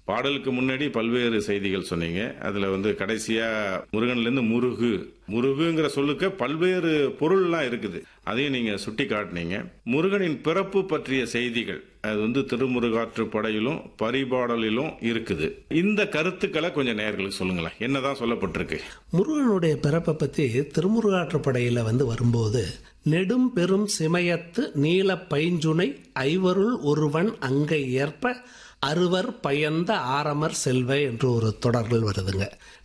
பாடலுக்கு முன்னாடி பல்வேறு செய்திகள் சொன்னீங்க அதுல வந்து கடைசியா முருகன்ல இருந்து முருகு முருகுங்கிற சொல்லுக்கு பல்வேறு பொருள்லாம் இருக்குது அதையும் நீங்க சுட்டி காட்டினீங்க முருகனின் பிறப்பு பற்றிய செய்திகள் அது வந்து திருமுருகாற்று படையிலும் பரிபாடலிலும் இருக்குது இந்த கருத்துக்களை கொஞ்சம் நேர்களுக்கு சொல்லுங்களேன் என்னதான் சொல்லப்பட்டிருக்கு முருகனுடைய பிறப்பை பத்தி திருமுருகாற்றுப்படையில வந்து வரும்போது நெடும் பெரும் சிமயத்து நீல பைஞ்சுனை ஐவருள் ஒருவன் அங்கை ஏற்ப அறுவர் பயந்த ஆரமர் செல்வ என்று ஒரு தொடர்கள் வருதுங்க